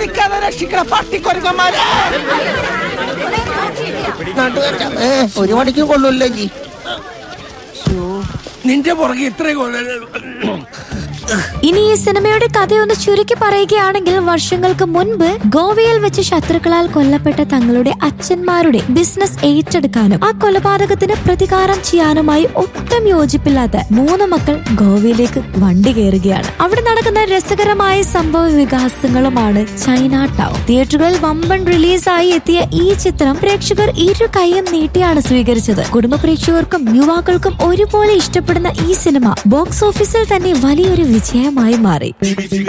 കടിക്കാതെ രക്ഷിക്കണ പട്ടിക്കൊരുക്കന്മാരെ നാട്ടുകാരാ, ഏ, ഒരു മണിക്ക് കൊള്ളൂല്ലേ ജി നിന്റെ പുറകെ ഇത്രയും കൊള്ളു ഇനി ഈ സിനിമയുടെ കഥയൊന്ന് ചുരുക്കി പറയുകയാണെങ്കിൽ വർഷങ്ങൾക്ക് മുൻപ് ഗോവയിൽ വെച്ച് ശത്രുക്കളാൽ കൊല്ലപ്പെട്ട തങ്ങളുടെ അച്ഛന്മാരുടെ ബിസിനസ് ഏറ്റെടുക്കാനും ആ കൊലപാതകത്തിന് പ്രതികാരം ചെയ്യാനുമായി ഒട്ടും യോജിപ്പില്ലാത്ത മൂന്ന് മക്കൾ ഗോവയിലേക്ക് വണ്ടി കയറുകയാണ് അവിടെ നടക്കുന്ന രസകരമായ സംഭവ വികാസങ്ങളുമാണ് ചൈന ടൗൺ തിയേറ്ററുകളിൽ വമ്പൻ റിലീസായി എത്തിയ ഈ ചിത്രം പ്രേക്ഷകർ ഇരു കൈയും നീട്ടിയാണ് സ്വീകരിച്ചത് കുടുംബ പ്രേക്ഷകർക്കും യുവാക്കൾക്കും ഒരുപോലെ ഇഷ്ടപ്പെടുന്ന ഈ സിനിമ ബോക്സ് ഓഫീസിൽ തന്നെ വലിയൊരു വിജയമായി മാറി